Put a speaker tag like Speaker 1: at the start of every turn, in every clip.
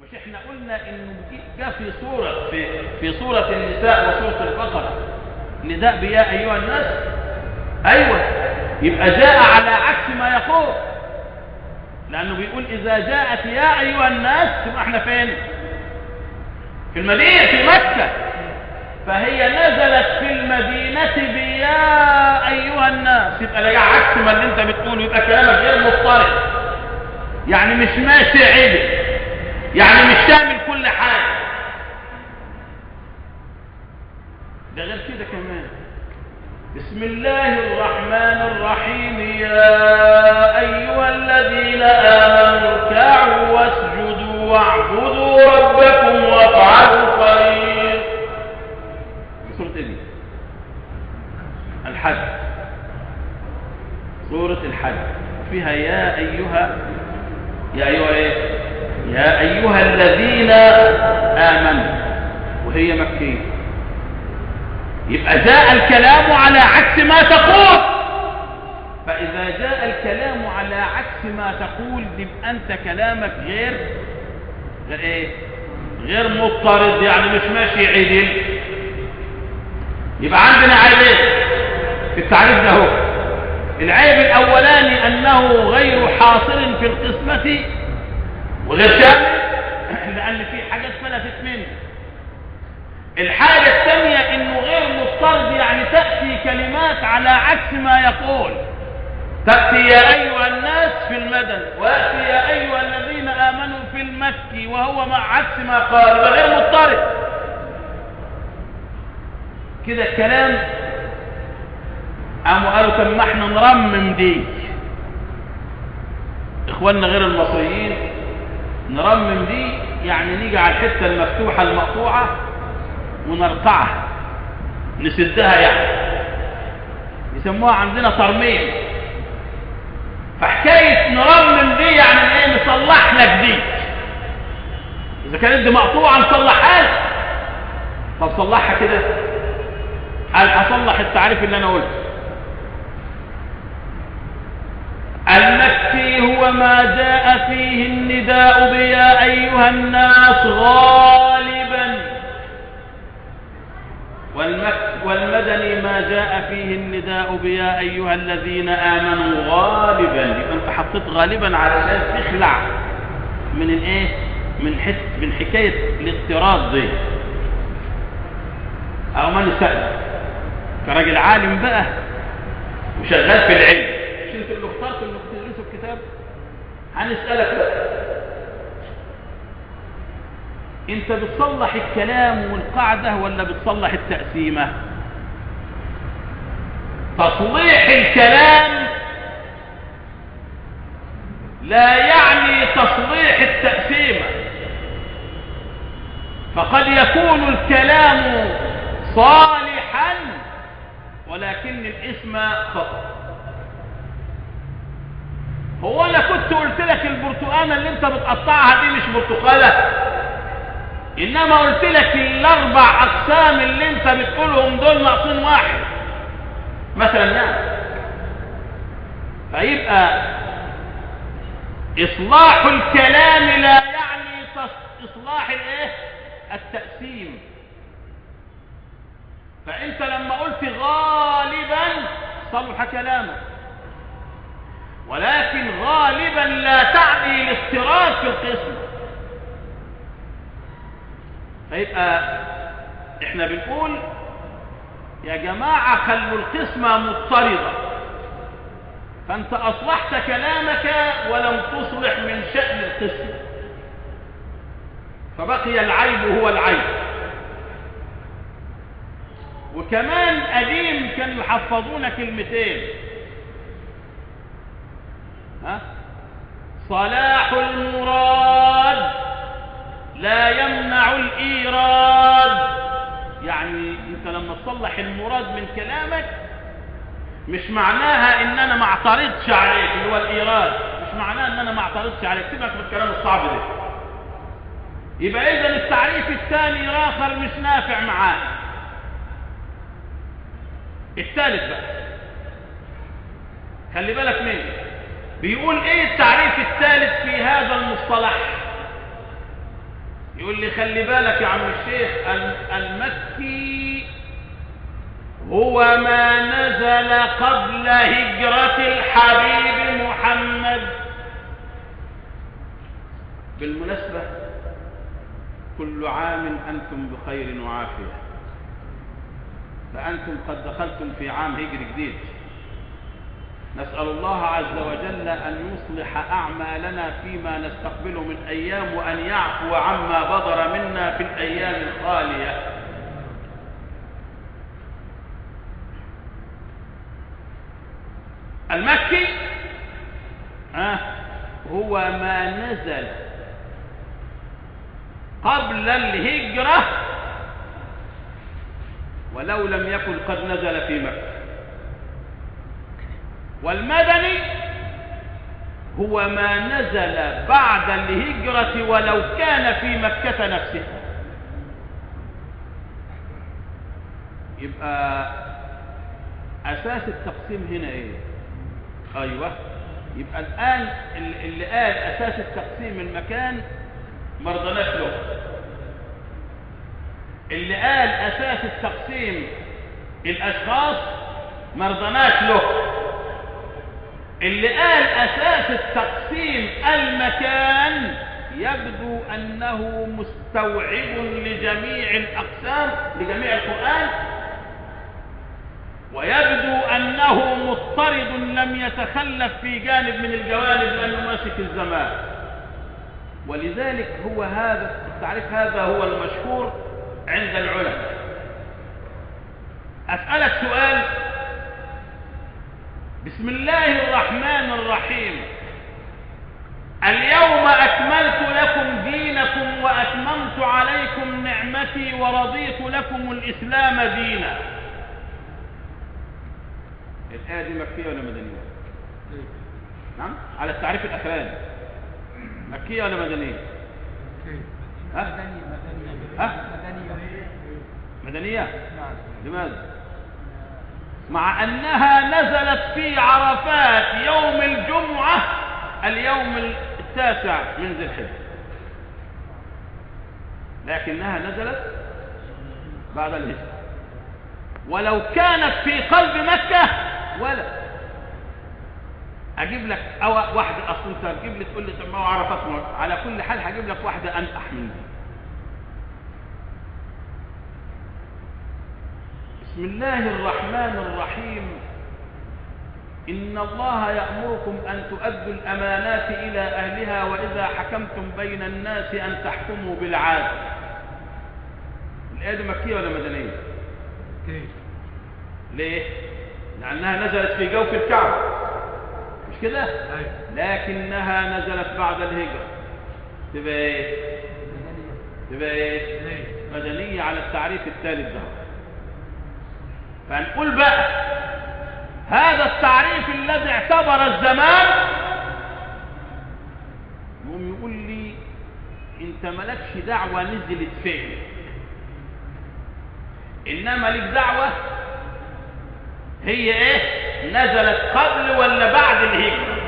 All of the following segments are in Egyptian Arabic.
Speaker 1: مش احنا قلنا انه جاء في سورة في, في سورة النساء وسورة البقرة نداء بيا ايها الناس ايوه يبقى جاء على عكس ما يقول لانه بيقول اذا جاءت يا ايها الناس تبقى احنا فين في المدينة في مكة فهي نزلت في المدينة بيا أيها الناس يبقى ده عكس ما اللي انت بتقوله يبقى كلامك غير مضطرب يعني مش ماشي عدل يعني مش شامل كل حاجة ده غير كده كمان بسم الله الرحمن الرحيم يا أيها الذين آمنوا اركعوا واسجدوا واعبدوا ربكم وافعلوا خير سورة ايه دي؟ الحج سورة الحج فيها يا أيها يا أيها إيه؟ يا أيها الذين آمنوا وهي مكية يبقى جاء الكلام على عكس ما تقول فإذا جاء الكلام على عكس ما تقول يبقى أنت كلامك غير غير إيه؟ غير مضطرد يعني مش ماشي عدل يبقى عندنا عيبين في التعريف ده هو العيب الأولاني أنه غير حاصر في القسمة وغير شامل لأن في حاجات فلتت منه الحاجة الثانية أنه غير مضطرد يعني تأتي كلمات على عكس ما يقول تأتي يا أيها الناس في المدن ويأتي يا أيها الذين آمنوا في المكي وهو مع عكس ما قال يبقى غير مضطرد كده الكلام قاموا قالوا طب ما احنا نرمم دي اخواننا غير المصريين نرمم دي يعني نيجي على الحته المفتوحه المقطوعه ونرقعها نسدها يعني يسموها عندنا ترميم فحكايه نرمم دي يعني ايه نصلح لك دي اذا كانت دي مقطوعه نصلحها لك طب صلحها كده قال هصلح التعريف اللي انا قلته المكي هو ما جاء فيه النداء بيا ايها الناس غالبا والمك والمدني ما جاء فيه النداء بيا ايها الذين امنوا غالبا يبقى انت حطيت غالبا علشان تخلع من الايه من حت من حكايه الاضطراد دي او من سأل كراجل عالم بقى وشغال في العلم مش انت اللي اخترت اللي تدرسه الكتاب هنسألك بقى انت بتصلح الكلام والقاعدة ولا بتصلح التقسيمة تصليح الكلام لا يعني تصليح التقسيمة فقد يكون الكلام صالحا ولكن الاسم خطأ هو انا كنت قلت لك البرتقانه اللي انت بتقطعها دي مش برتقاله انما قلت لك الاربع اقسام اللي انت بتقولهم دول ناقصين واحد مثلا يعني فيبقى اصلاح الكلام لا يعني اصلاح الايه التقسيم فانت لما قلت غالبا صلح كلامك ولكن غالبا لا تعني الاضطراب في القسم فيبقى احنا بنقول يا جماعة خلوا القسمة مضطردة فانت اصلحت كلامك ولم تصلح من شأن القسم فبقي العيب هو العيب وكمان قديم كانوا يحفظون كلمتين ها صلاح المراد لا يمنع الإيراد يعني انت لما تصلح المراد من كلامك مش معناها ان انا ما اعترضش عليك اللي هو الايراد مش معناها ان انا ما اعترضش عليك سيبك من الكلام الصعب ده يبقى اذا التعريف الثاني الاخر مش نافع معانا الثالث بقى خلي بالك منه بيقول ايه التعريف الثالث في هذا المصطلح يقول لي خلي بالك يا عم الشيخ المكي هو ما نزل قبل هجرة الحبيب محمد بالمناسبة كل عام أنتم بخير وعافية فأنتم قد دخلتم في عام هجري جديد نسأل الله عز وجل أن يصلح أعمالنا فيما نستقبله من أيام وأن يعفو عما بدر منا في الأيام الخالية المكي آه هو ما نزل قبل الهجرة ولو لم يكن قد نزل في مكة والمدني هو ما نزل بعد الهجرة ولو كان في مكة نفسها يبقى أساس التقسيم هنا إيه أيوة يبقى الآن اللي قال أساس التقسيم المكان مرضناش له اللي قال أساس التقسيم الأشخاص مرضناش له اللي قال أساس التقسيم المكان يبدو أنه مستوعب لجميع الأقسام لجميع القرآن ويبدو أنه مضطرد لم يتخلف في جانب من الجوانب لأنه ماسك الزمان ولذلك هو هذا التعريف هذا هو المشهور عند العلماء أسألك سؤال بسم الله الرحمن الرحيم اليوم أكملت لكم دينكم وأتممت عليكم نعمتي ورضيت لكم الإسلام دينا الآية دي مكية ولا مدنية؟ نعم على التعريف الأخراني مكية ولا مدنية؟ ها؟ ها؟ مدنية؟ لماذا؟ مع أنها نزلت في عرفات يوم الجمعة اليوم التاسع من ذي الحجة لكنها نزلت بعد الهجرة ولو كانت في قلب مكة ولا اجيب لك أو واحده اصل انت تجيب لي تقول لي طب ما هو عرفات على كل حال هجيب لك واحده انقح من دي بسم الله الرحمن الرحيم إن الله يأمركم أن تؤدوا الأمانات إلى أهلها وإذا حكمتم بين الناس أن تحكموا بالعدل الآية دي مكية ولا مدنية؟ ليه؟ لأنها نزلت في جوف الكعبة مش كده؟ لكنها نزلت بعد الهجرة تبقى ايه؟ تبقى ايه؟ مدنية على التعريف الثالث ده فنقول بقى هذا التعريف الذي اعتبر الزمان يقوم يقول لي انت مالكش دعوة نزلت فين انما لك دعوة هي ايه نزلت قبل ولا بعد الهجرة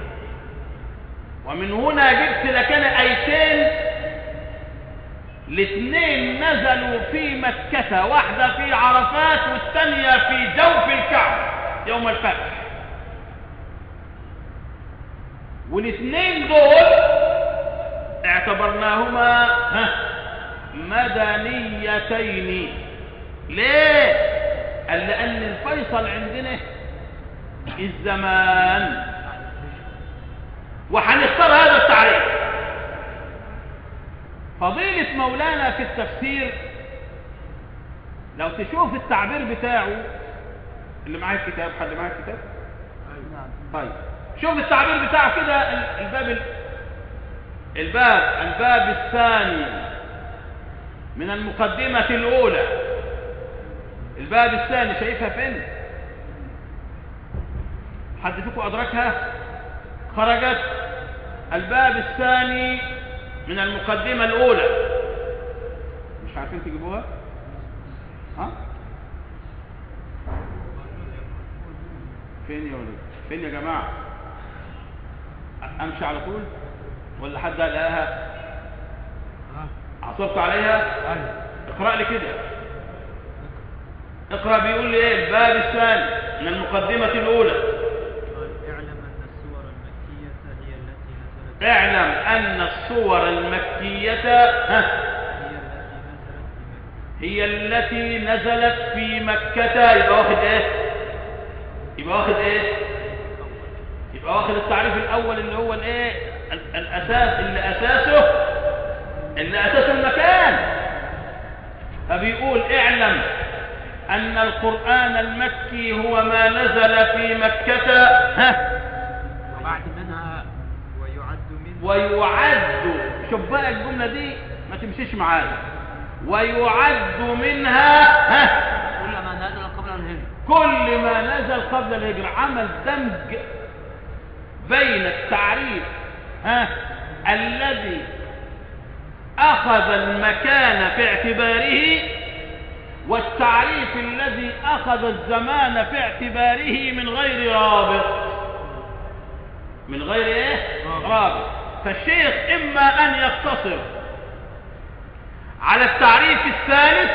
Speaker 1: ومن هنا جبت لك انا ايتين الاثنين نزلوا في مكة واحدة في عرفات والثانية في جوف الكعبة يوم الفتح والاثنين دول اعتبرناهما مدنيتين ليه قال لان الفيصل عندنا الزمان وهنختار هذا التعريف فضيلة مولانا في التفسير لو تشوف التعبير بتاعه اللي معاه الكتاب حد معاه الكتاب طيب شوف التعبير بتاعه كده الباب الباب الباب الثاني من المقدمة الأولى الباب الثاني شايفها فين حد فيكم أدركها خرجت الباب الثاني من المقدمة الأولى مش عارفين تجيبوها ها فين يا ولد فين يا جماعة امشي على طول ولا حد لقاها عصرت عليها
Speaker 2: أيوة
Speaker 1: اقرأ لي كده اقرأ بيقول لي ايه الباب الثاني من المقدمة الأولى
Speaker 3: قال اعلم أن السور المكية
Speaker 1: اعلم أن الصور المكية ها
Speaker 3: هي التي نزلت في مكة
Speaker 1: هي التي نزلت في مكة يبقى واخد ايه يبقى واخد ايه يبقى واخد التعريف الاول اللي هو الايه ال- الاساس اللي اساسه اللي اساسه المكان فبيقول اعلم ان القرآن المكي هو ما نزل في مكة ها
Speaker 3: وبعد منها ويعد منه
Speaker 1: ويعد شوف بقى الجملة دي ما تمشيش معايا ويعد منها ها
Speaker 2: كل ما نزل قبل الهجرة
Speaker 1: كل ما نزل قبل الهجرة عمل دمج بين التعريف ها الذي أخذ المكان في اعتباره والتعريف الذي أخذ الزمان في اعتباره من غير رابط من غير ايه رابط فالشيخ إما أن يقتصر على التعريف الثالث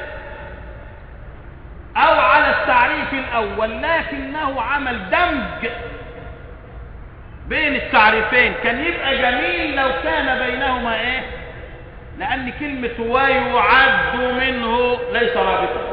Speaker 1: او على التعريف الاول لكنه عمل دمج بين التعريفين كان يبقى جميل لو كان بينهما ايه لان كلمة ويعد منه ليس رابطا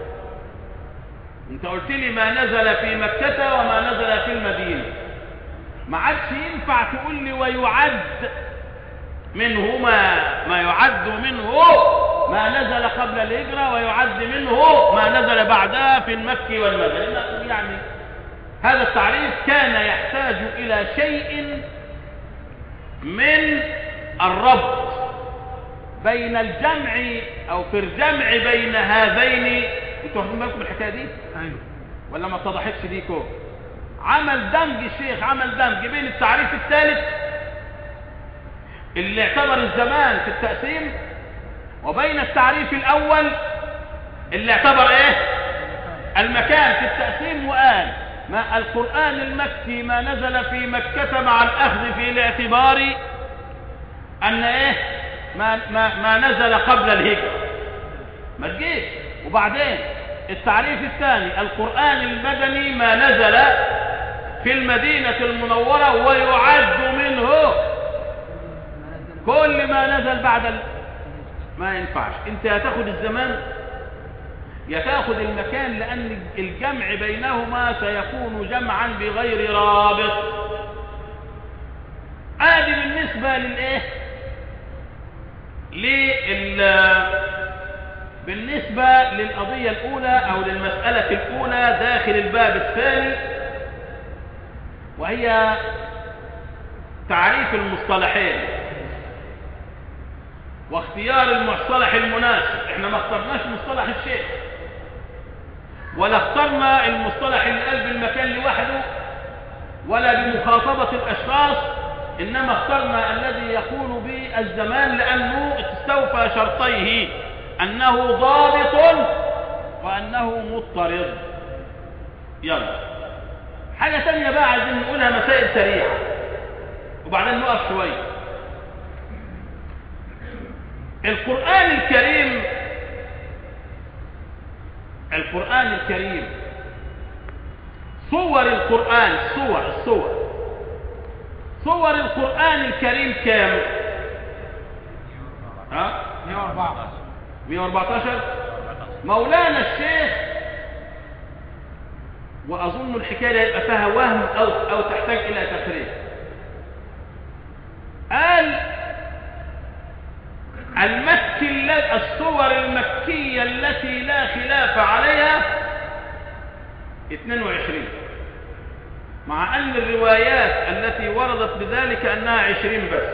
Speaker 1: انت قلت لي ما نزل في مكة وما نزل في المدينة ما عادش ينفع تقول لي ويعد منه ما ما يعد منه ما نزل قبل الهجرة ويعد منه ما نزل بعدها في المكي والمدني يعني هذا التعريف كان يحتاج إلى شيء من الربط بين الجمع أو في الجمع بين هذين انتوا واخدين بالكم من الحكاية دي
Speaker 2: أيوة
Speaker 1: ولا ما اتضحتش ليكم عمل دمج الشيخ عمل دمج بين التعريف الثالث اللي اعتبر الزمان في التقسيم وبين التعريف الاول اللي اعتبر ايه المكان في التقسيم وقال ما القرآن المكي ما نزل في مكة مع الأخذ في الاعتبار أن إيه ما, ما, ما نزل قبل الهجرة ما تجيش وبعدين التعريف الثاني القرآن المدني ما نزل في المدينة المنورة ويعد منه كل ما نزل بعد ال... ما ينفعش انت هتاخد الزمان يا تاخد المكان لان الجمع بينهما سيكون جمعا بغير رابط ادي بالنسبة للايه لل بالنسبة للقضية الأولى أو للمسألة الأولى داخل الباب الثاني وهي تعريف المصطلحين واختيار المصطلح المناسب احنا ما اخترناش مصطلح الشيخ ولا اخترنا المصطلح اللي قلب المكان لوحده ولا بمخاطبة الأشخاص إنما اخترنا الذي يقول بالزمان لأنه استوفى شرطيه أنه ضابط وأنه مضطرد يلا حاجة تانية بقى عايزين نقولها مسائل سريعة وبعدين نقف شوية القرآن الكريم القرآن الكريم صور القرآن صور الصور صور القرآن الكريم كام ها
Speaker 2: 104
Speaker 1: 114 مولانا الشيخ وأظن الحكاية يبقى فيها وهم أو, أو تحتاج إلى تفريق قال المكي الل- الصور المكية التي لا خلاف عليها 22 مع أن الروايات التي وردت بذلك أنها 20 بس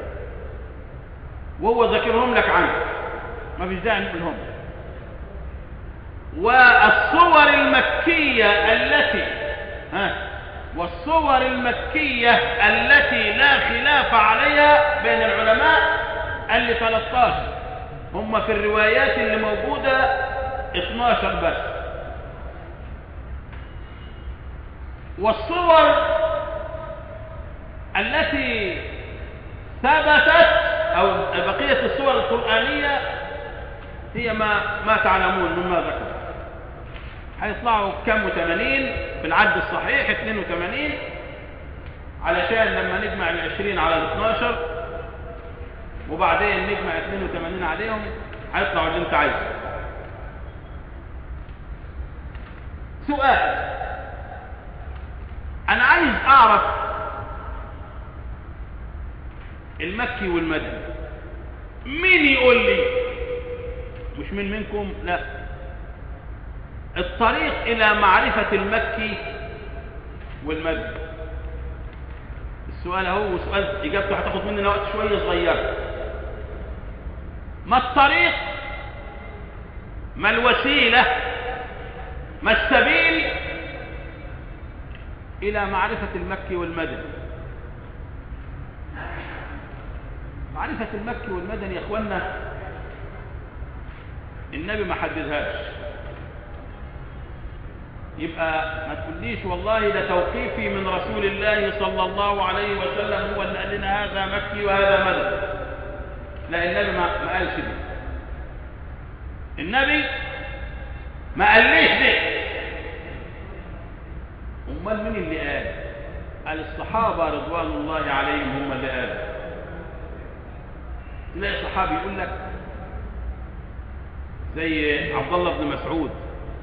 Speaker 1: وهو ذكرهم لك عنه ما فيش داعي نقولهم والصور المكية التي ها والصور المكية التي لا خلاف عليها بين العلماء اللي 13 هم في الروايات اللي موجودة 12 بس والصور التي ثبتت او بقية الصور القرآنية هي ما ما تعلمون مما ذكر هيطلعوا كم وثمانين بالعد الصحيح 82 علشان لما نجمع العشرين على الاثناشر وبعدين نجمع 82 عليهم هيطلعوا اللي انت عايزه سؤال انا عايز اعرف المكي والمدني مين يقول لي مش من منكم لا الطريق الى معرفة المكي والمدني السؤال اهو سؤال اجابته هتاخد مننا وقت شويه صغير ما الطريق ما الوسيله ما السبيل الى معرفه المكي والمدني معرفه المكي والمدني يا اخوانا النبي ما حددهاش يبقى ما تقوليش والله ده توقيفي من رسول الله صلى الله عليه وسلم هو اللي قال لنا هذا مكي وهذا مدني لا النبي ما ما قالش دي النبي ما قاليش دي امال مين اللي قال قال الصحابه رضوان الله عليهم هم اللي قالوا تلاقي صحابي يقول لك زي عبد الله بن مسعود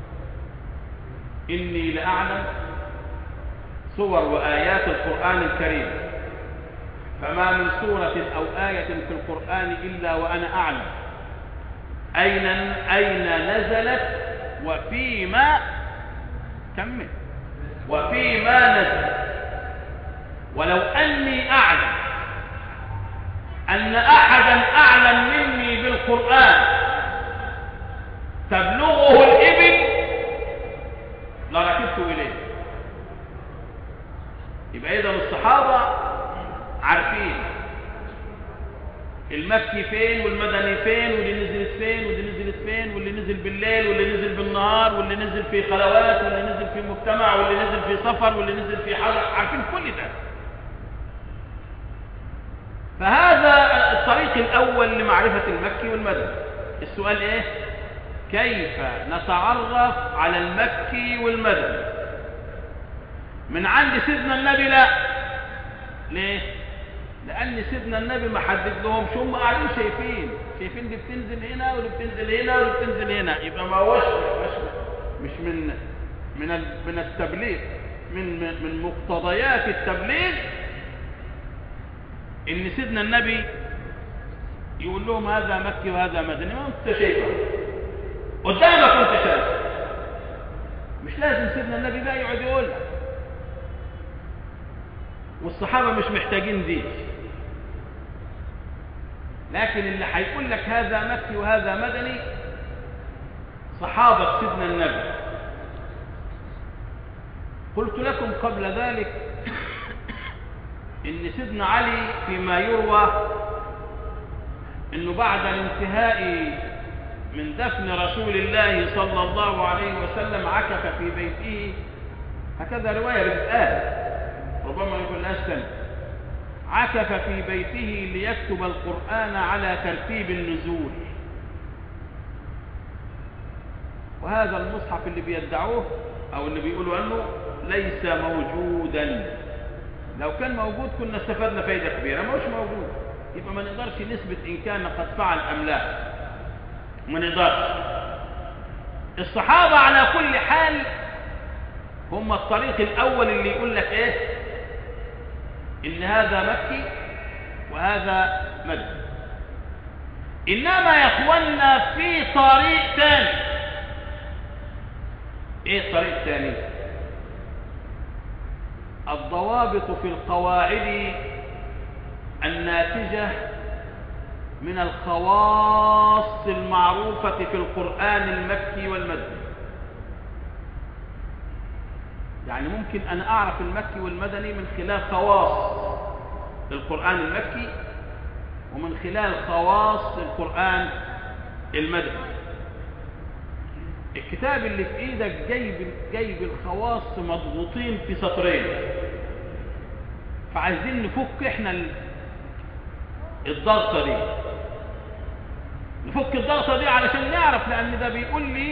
Speaker 1: إني لأعلم صور وآيات القرآن الكريم فما من سورة أو آية في القرآن إلا وأنا أعلم أين أين نزلت وفيما كمل وفيما نزلت ولو أني أعلم أن أحدا أعلم مني بالقرآن تبلغه الإبل لركبت إليه يبقى إذا الصحابة عارفين المكي فين والمدني فين واللي نزلت فين واللي نزلت فين واللي نزل بالليل واللي نزل بالنهار واللي نزل في خلوات واللي نزل في مجتمع واللي نزل في سفر واللي نزل في حضر عارفين كل ده فهذا الطريق الأول لمعرفة المكي والمدني السؤال إيه كيف نتعرف على المكي والمدني من عند سيدنا النبي لا ليه لان سيدنا النبي ما حدد لهمش هم قاعدين شايفين شايفين دي بتنزل هنا ودي بتنزل هنا ودي بتنزل هنا يبقى ما هوش مش مش من من من التبليغ من من مقتضيات التبليغ ان سيدنا النبي يقول لهم هذا مكي وهذا مدني ما انت شايفه قدامك وانت شايف مش لازم سيدنا النبي بقى يقعد يقول لك والصحابة مش محتاجين دي لكن اللي هيقول لك هذا مكي وهذا مدني صحابة سيدنا النبي قلت لكم قبل ذلك ان سيدنا علي فيما يروى انه بعد الانتهاء من دفن رسول الله صلى الله عليه وسلم عكف في بيته هكذا رواية بتتقال ربما يقول أسلم عكف في بيته ليكتب القرآن على ترتيب النزول وهذا المصحف اللي بيدعوه أو اللي بيقولوا عنه ليس موجودا لو كان موجود كنا استفدنا فايدة كبيرة ما هوش موجود يبقى ما نقدرش نثبت إن كان قد فعل أم لا ما نقدرش الصحابة على كل حال هم الطريق الأول اللي يقول لك إيه إن هذا مكي وهذا مدني إنما يا إخوانا في طريق ثاني إيه الطريق الثاني الضوابط في القواعد الناتجة من الخواص المعروفة في القرآن المكي والمدني يعني ممكن أن أعرف المكي والمدني من خلال خواص للقرآن المكي ومن خلال خواص للقرآن المدني الكتاب اللي في ايدك جايب جايب الخواص مضغوطين في سطرين فعايزين نفك احنا الضغطه دي نفك الضغطة دي علشان نعرف لأن ده بيقول لي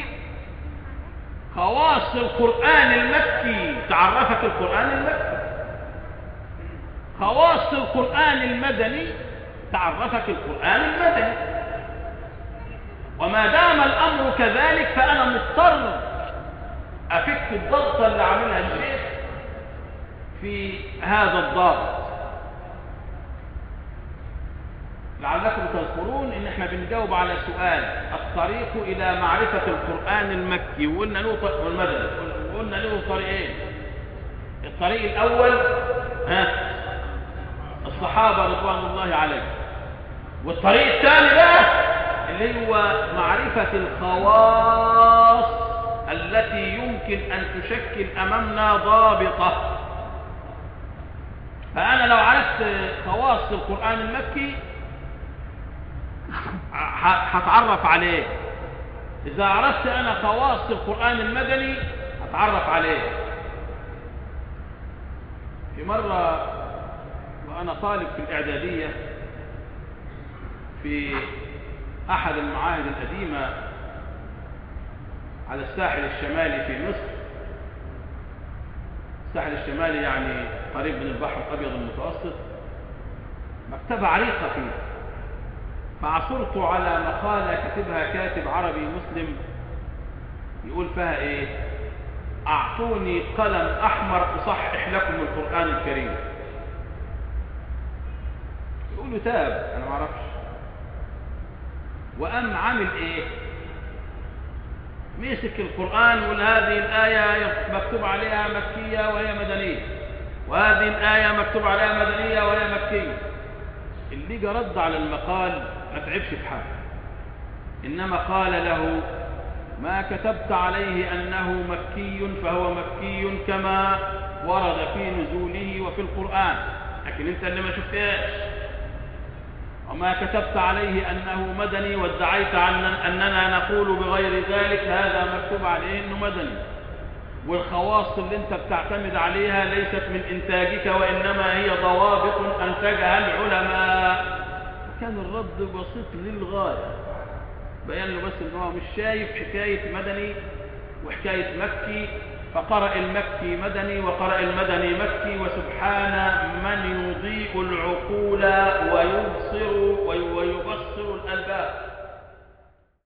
Speaker 1: خواص القرآن المكي تعرفك القرآن المكي خواص القرآن المدني تعرفك القرآن المدني وما دام الأمر كذلك فأنا مضطر أفك الضغطة اللي عاملها الشيخ في هذا الضابط لعلكم تذكرون ان احنا بنجاوب على سؤال الطريق الى معرفة القرآن المكي وقلنا له طريق والمدني وقلنا له طريقين الطريق الاول ها الصحابة رضوان الله عليهم والطريق الثاني بقى اللي هو معرفة الخواص التي يمكن ان تشكل امامنا ضابطة فانا لو عرفت خواص القرآن المكي هتعرف عليه إذا عرفت أنا خواص القرآن المدني هتعرف عليه في مرة وأنا طالب في الإعدادية في أحد المعاهد القديمة على الساحل الشمالي في مصر الساحل الشمالي يعني قريب من البحر الأبيض المتوسط مكتبة عريقة فيه فعثرت على مقالة كتبها كاتب عربي مسلم يقول فيها ايه اعطوني قلم احمر اصحح لكم القرآن الكريم يقولوا تاب انا ما اعرفش وقام عامل ايه مسك القرآن يقول هذه الآية مكتوب عليها مكية وهي مدنية وهذه الآية مكتوب عليها مدنية وهي مكية اللي جه رد على المقال ما تعبش في حاجه انما قال له ما كتبت عليه انه مكي فهو مكي كما ورد في نزوله وفي القران لكن انت اللي ما شفتهاش وما كتبت عليه انه مدني وادعيت عن اننا نقول بغير ذلك هذا مكتوب عليه انه مدني والخواص اللي انت بتعتمد عليها ليست من انتاجك وانما هي ضوابط انتجها العلماء كان الرد بسيط للغاية بيان له بس ان هو مش شايف حكاية مدني وحكاية مكي فقرأ المكي مدني وقرأ المدني مكي وسبحان من يضيء العقول ويبصر ويبصر الألباب